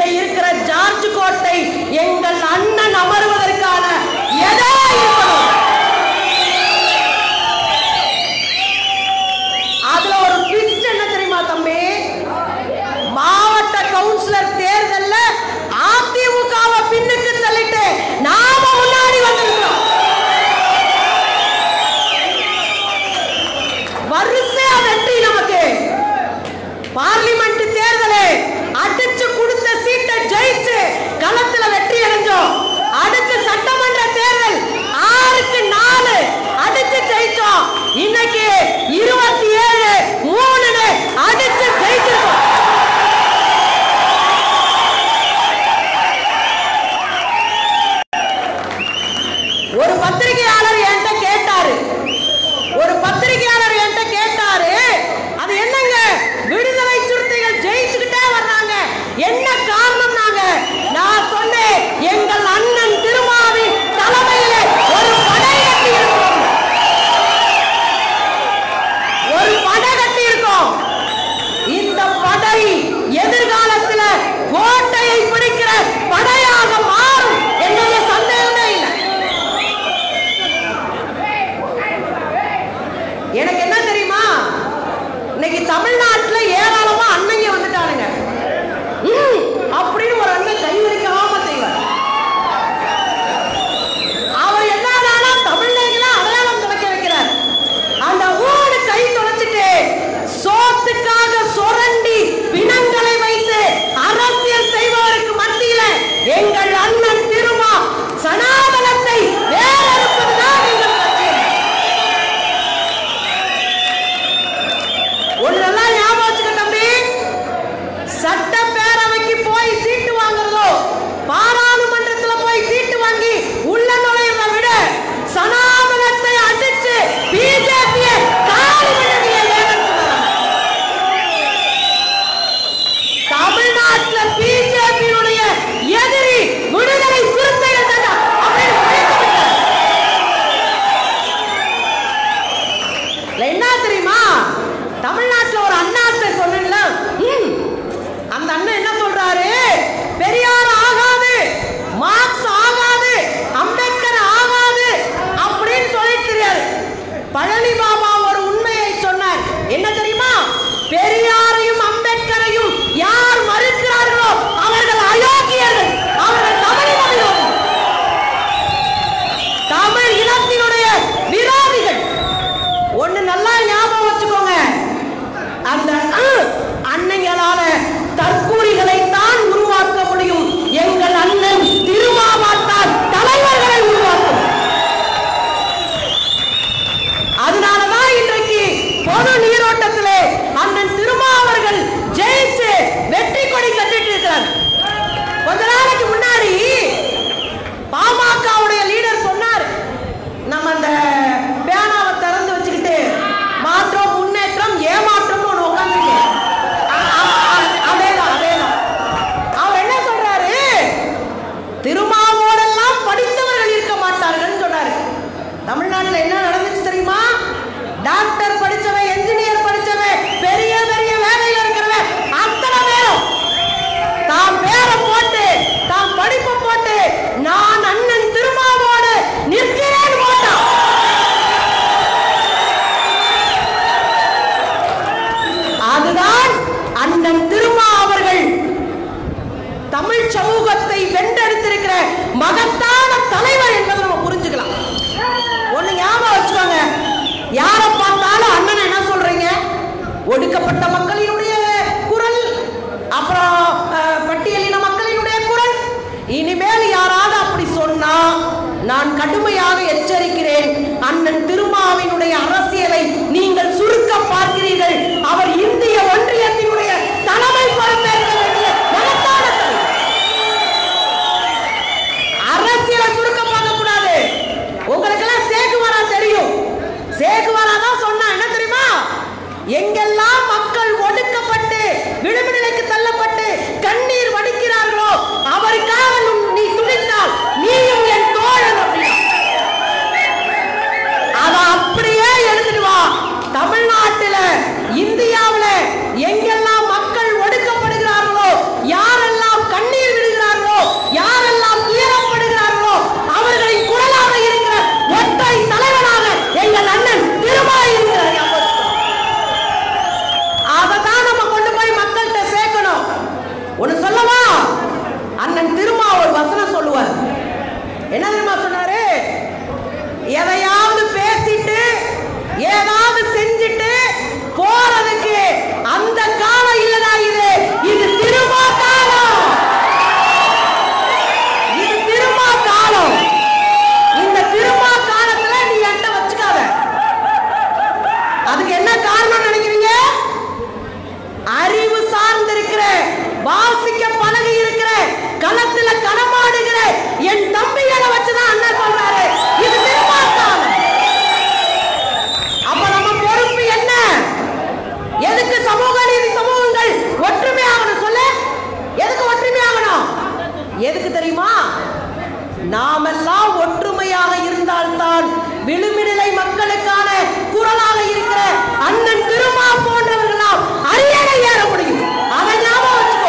இருக்கிற ஜார்ஜ் கோட்டை எங்கள் அண்ணன் அமருவதற்கான எதா இருக்கணும் அதுல ஒரு ட்விஸ்ட் என்ன தெரியுமா தம்பி மாவட்ட கவுன்சிலர் தேர்தல்ல அதிமுகவை பின்னுக்கு தள்ளிட்டு நாம முன்னாடி வந்திருக்கிறோம் வரிசையா வெற்றி நமக்கு பார்லிமெண்ட் தேர்தலே அடிச்சு கொடுத்த சீட்டை ஜெயிச்சு களத்துல வெற்றி அடைஞ்சோம் அடுத்து சட்டமன்ற தேர்தல் ஆறுக்கு நாலு அடிச்சு ஜெயிச்சோம் இன்னைக்கு இருபத்தி ஏழு மூணுன்னு அடிச்சு ஜெயிச்சிருக்கோம் ஒரு பத்திரிகையாளர் என்கிட்ட கேட்டாரு ஒரு பத்திரிகையாளர் என்கிட்ட கேட்டாரு அது என்னங்க விடுதலை சிறுத்தைகள் ஜெயிச்சுக்கிட்டே வர்றாங்க என்ன காரணம் நாங்க நான் சொன்னேன் எங்கள் அண்ணன் திருமாவின் தலைமையிலே ஒரு படை கட்டி இருக்கோம் ஒரு படை கட்டி இருக்கோம் இந்த படை எதிர்காலத்துல கோட்டையை பிடிக்கிற படையாக மாறும் என்னுடைய சந்தேகமே இல்லை எனக்கு என்ன தெரியுமா இன்னைக்கு தமிழ்நாட்டுல ஏராளமா அண்ணங்க வந்துட்டானுங்க ம், அப்படின்னு ஒரு அண்ணன் கை வைக்காம செய்வார் அவர் என்னன்னா தமிழ்நாட்டுல அடையாளம் துவைக்க வைக்கிறார் அந்த ஊடு கை தொலைச்சிட்டு சோத்துக்காக சுரண்டி பிணங்களை வைத்து அரசியல் செய்பவருக்கு மத்தியில எங்கள் அண்ணன் திருமா சனாதனத்தை வேறறுப்பதுதான் எங்கள் லட்சியம் ஒன்னெல்லாம் ஞாபகம் வச்சுக்க தம்பி சட்டப்பேரவைக்கு போய் சீட்டு வாங்குறதோ பாராளுமன்றத்துல போய் சீட்டு வாங்கி உள்ள நுழையிறத விட சனாதனத்தை அடிச்சு பிஜேபியை காலி பண்ணீங்க ஏன்னு சொல்றாங்க. தமிழ்நாட்டுல பிஜேபியினுடைய எதிரி விடுதலை சிறுத்தைகள் தானே அப்படின்னு முழக்கம் விட்டார். இல்ல என்ன தெரியுமா தமிழ்நாட்டுல ஒரு அண்ணாத்தை சொன்னேன்ல ம், அந்த அண்ணன் என்ன சொல்றாரு பெரியார் ஆகாது மார்க்ஸ் ஆகாது அம்பேத்கர் ஆகாது அப்படின்னு சொல்லிட்டு தெரியாது பழனி பாபா ஒரு உண்மையை சொன்னார் என்ன தெரியுமா பெரியாரையும் அம்பேத்கரையும் யார் மறுக்கிறார்களோ அவர்கள் அயோக்கியர்கள் அவர்கள் தமிழ் மொழியோடு தமிழ் இனத்தினுடைய விரோதிகள் ஒண்ணு நல்லா ஞாபகம் வச்சுக்கோங்க அந்த அஹ், அன்னைங்களால தற்கூரிகளை தான் உருவாக்க முடியும் எங்கள் அண்ணன் திருமாவாட்டால் தலைவர்களை உருவாக்கும் அதனாலதான் இன்றைக்கு பொது நீரோட்டத்திலே அண்ணன் திருமாவர்கள் ஜெயிச்சு வெற்றி கொடி கட்டிட்டு இருக்கிறார் கொஞ்ச நாளைக்கு முன்னாடி பாமகவுடைய லீடர் சொன்னார் நம்ம அந்த பேனாவை திறந்து வச்சுக்கிட்டு மாற்றம் முன்னேற்றம் ஏமாற்றம் ஒன்று உட்காந்துருக்கு அதேதான் அதேதான் அவர் என்ன சொல்றாரு திருமாவோடெல்லாம் படித்தவர்கள் இருக்க மாட்டார்கள் சொன்னாரு தமிழ்நாட்டுல என்ன நடந்துச்சு தெரியுமா டாக்டர் படிச்சவன் என்ஜினியர் படிச்சவன் பெரிய பெரிய வேலையில இருக்கிறவன் அத்தனை பேரும் தாம் பேரை போட்டு தாம் படிப்பை போட்டு நான் அண்ணன் திருமாவோடு நிற்கிறேன் போட்டான் அதுதான் அண்ணன் திருமா அவர்கள் தமிழ் சமூகத்தை வென்றெடுத்திருக்கிற மகத்தான தலைவர் என்பதை நம்ம புரிஞ்சுக்கலாம் ஒண்ணு ஞாபகம் வச்சுக்கோங்க யார பார்த்தாலும் அண்ணன் என்ன சொல்றீங்க ஒடுக்கப்பட்ட மக்களினுடைய குரல் அப்புறம் அஹ், பட்டியலின மக்களினுடைய குரல் இனிமேல் யாராவது அப்படி சொன்னா நான் கடுமையாக எச்சரிக்கிறேன் அண்ணன் திருமாவினுடைய அரசியலை நீங்கள் சுருக்க பார்க்கிறீர்கள் அவர் இந்திய ஒன்றியத்தினுடைய தலைமை பொறுப்பேற்க வேண்டிய மகத்தான தலைவர். அரசியலை சுருக்க பார்க்க கூடாது உங்களுக்கெல்லாம் சேகுவாரா தெரியும் சேகுவாரா தான் சொன்னா என்ன தெரியுமா எங்கெல்லாம் மக்கள் ஒடுக்கப்பட்டு விளிம்பு தள்ளப்பட்டு கண்ணீர் வடிக்கிறார்களோ அவருக்காக நும்- நீ துணிந்தால் நீயும் என் தோழன் அப்படின்னா அத அப்படியே எடுத்துட்டு வா தமிழ்நாட்டில நாமெல்லாம் ஒற்றுமையாக இருந்தால்தான் விளிம்புநிலை மக்களுக்கான குரலாக இருக்கிற அண்ணன் திருமா போன்றவர்களால் அரியணை ஏற முடியும் அதை ஞாபகம் வச்சுக்கோ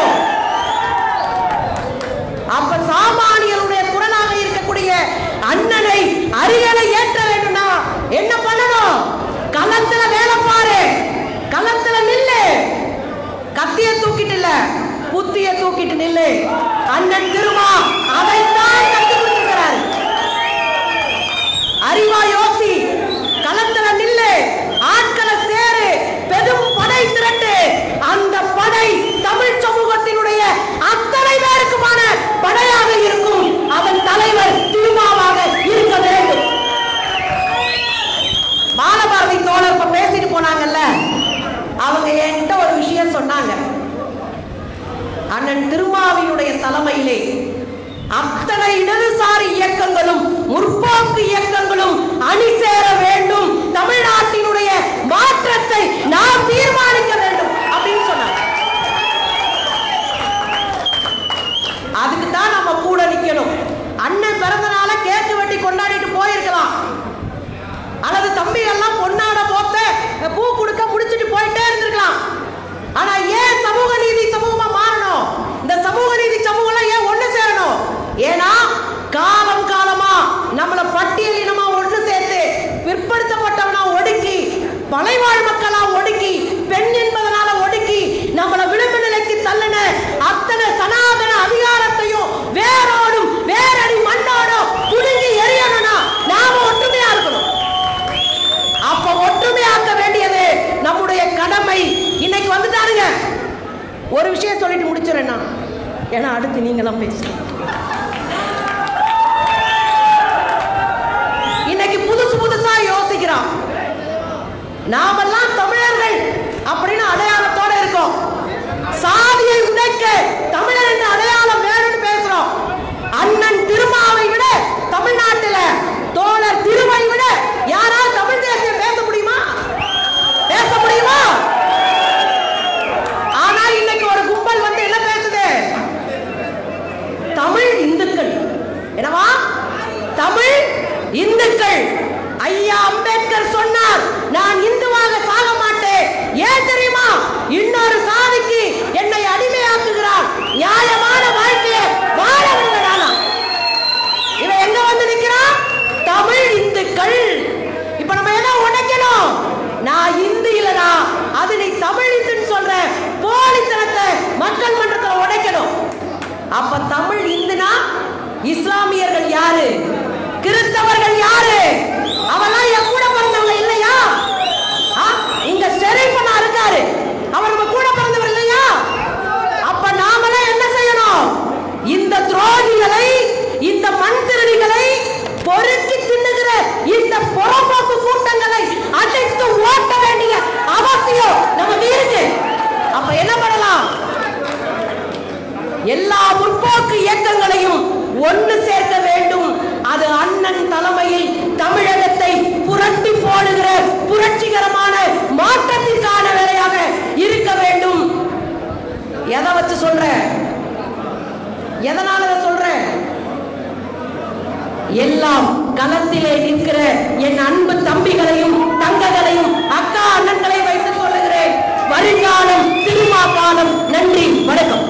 அப்ப சாமானியருடைய குரலாக இருக்கக்கூடிய அண்ணனை அரியணை ஏற்ற வேண்டும்னா என்ன பண்ணணும் களத்துல வேலை பாரு களத்துல நில்லு கத்திய தூக்கிட்டு இல்ல புத்திய தூக்கிட்டு நில்லு அண்ணன் திருமா அதைத்தான் கற்றுக் கொடுத்திருக்கிறார் அறிவா யோசி களத்துல நில்லு ஆட்களை சேரு பெரும் படை திரட்டு அந்த படை தமிழ் சமூகத்தினுடைய அத்தனை பேருக்குமான படையாக இருக்கும் அதன் தலைவர் திருமாவாக இருக்க வேண்டும் பாலபாரதி தோழர் இப்ப பேசிட்டு போனாங்கல்ல அவங்க என்கிட்ட ஒரு விஷயம் சொன்னாங்க அண்ணன் திருமாவினுடைய தலைமையிலே அத்தனை இடதுசாரி இயக்கங்களும் முற்போக்கு இயக்கங்களும் அணி சேர வேண்டும் தமிழ்நாட்டினுடைய மாற்றத்தை நாம் தீர்மானிக்க வேண்டும் அப்படின்னு சொன்னாங்க அதுக்கு தான் நம்ம கூட நிக்கணும் அண்ணன் பிறந்த நாளை கேக்கு வெட்டி கொண்டாடிட்டு போயிருக்கலாம் அல்லது தம்பி எல்லாம் பொன்னாட போத்த பூ கொடுக்க முடிச்சிட்டு போயிட்டே இருந்திருக்கலாம் ஆனா ஏன் சமூக நீதி சமூகமா மாறணும் இந்த சமூக நீதி சமூகம் ஏன் ஒண்ணு சேரணும் ஏன்னா காலம் காலமா நம்மள பட்டியல் இனமா ஒண்ணு சேர்த்து பிற்படுத்தப்பட்டவனா ஒடுக்கி மலைவாழ் மக்களா ஒடுக்கி பெண் என்பதனால ஒடுக்கி நம்மள விளிம்பு நிலைக்கு தள்ளின அத்தனை சனாதன அதிகாரத்தையும் வேரோடும் வேரடி மண்ணோடும் புடுங்கி எரியணும்னா நாம ஒற்றுமையா இருக்கணும் அப்ப ஒற்றுமையாக்க வேண்டியது நம்முடைய கடமை இன்னைக்கு வந்துட்டாருங்க ஒரு விஷயம் சொல்லிட்டு முடிச்சிடறேன் நான் ஏன்னா அடுத்து நீங்களாம் பேசுங்க இன்னைக்கு புதுசு புதுசா யோசிக்கிறான் நாமெல்லாம் தமிழர்கள் அப்படின்னு அடையாளத்தோட இருக்கோம் சாதியை உடைக்க தமிழர் என்ற அடையாளம் வேணும்னு பேசுறோம் அண்ணன் திருமாவை விட தமிழ்நாட்டுல தோழர் திருவை விட யாரால் தமிழ் தேசியம் பேச முடியுமா பேச முடியுமா ஆனா இன்னைக்கு ஒரு கும்பல் வந்து என்ன பேசுது தமிழ் இந்துக்கள் என்னவா தமிழ் இந்துக்கள் ஐயா அம்பேத்கர் சொன்னார் நான் இந்துவாக சாக மாட்டேன் ஏன் தெரியுமா இன்னொரு சாதிக்கு என்னை அடிமையாக்குகிறார் நியாயமான வாழ்க்கையை வாழ விடுகிறானா இவன் எங்க வந்து நிக்கிறான் தமிழ் இந்துக்கள் இப்ப நம்ம என்ன உடைக்கணும் நான் இந்து இல்லனா அது நீ தமிழ் இந்துன்னு சொல்ற போலித்தனத்தை மக்கள் மன்றத்துல உடைக்கணும் அப்ப தமிழ் இந்துனா இஸ்லாமியர்கள் யாரு கிறிஸ்தவர்கள் யாரு அவெல்லாம் என் கூட பிறந்தவங்க இல்லையா ஆ? இங்க ஷெரீஃபனா இருக்காரு அவர் நம்ம கூட பிறந்தவர் இல்லையா அப்ப நாமெல்லாம் என்ன செய்யணும் இந்த துரோகிகளை இந்த மண் திருடிகளை பொறுக்கி தின்னுகிற இந்த புறம்போக்கு கூட்டங்களை அடைத்து ஓட்ட வேண்டிய அவசியம் நமக்கு இருக்கு அப்ப என்ன பண்ணலாம் எல்லா முற்போக்கு இயக்கங்களையும் ஒன்று சேர்க்க வேண்டும் அது அண்ணன் தலைமையில் தமிழகத்தை புரட்டி போடுகிற புரட்சிகரமான மாற்றத்திற்கான வேலையாக இருக்க வேண்டும் எதை வச்சு சொல்றேன் எதனால இதை சொல்றேன் எல்லாம் களத்திலே நிற்கிற என் அன்பு தம்பிகளையும் தங்கங்களையும் அக்கா அண்ணன்களை வைத்து சொல்லுகிறேன் வருங்காலம் திருமா காலம் நன்றி வணக்கம்